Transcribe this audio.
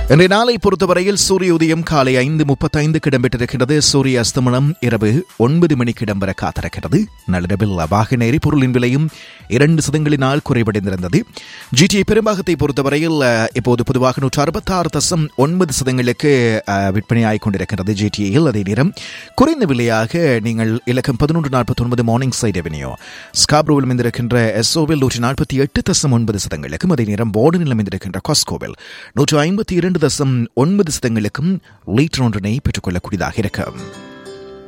இன்றைய நாளை பொறுத்தவரையில் சூரிய உதயம் காலை ஐந்து முப்பத்தைந்துக்கு இடம்பெற்றிருக்கிறது சூரிய அஸ்தமனம் இரவு ஒன்பது மணிக்கு இடம்பெற காத்திருக்கிறது நள்ளிரவில் வாகன எரிபொருளின் விலையும் இரண்டு சதங்களினால் குறைவடைந்திருந்தது ஜிடிஐ பெரும்பாகத்தை பொறுத்தவரையில் அஹ், இப்போது பொதுவாக நூற்று அறுபத்தாறு தசம் ஒன்பது சதங்களுக்கு அஹ், விற்பனையாகிக் கொண்டிருக்கிறது ஜிடிஐயில் அதே நேரம் குறைந்த விலையாக நீங்கள் இலக்கம் பதினொன்று நாற்பத்தி ஒன்பது மார்னிங் சைட் ரெவென்யூ ஸ்காப்ரோவில் அமைந்திருக்கின்ற எஸ்ஓவில் நூற்றி நாற்பத்தி எட்டு தசம் ஒன்பது சதங்களுக்கும் அதே நேரம் போர்டனில் அமைந்திருக்கின்ற காஸ்கோவில் நூற்று ஐம்பத்தி இரண்டு தசம் ஒன்பது சதங்களுக்கும் லீட்டர் ஒன்றினை பெற்றுக்கொள்ளக்கூடியதாக இருக்கும்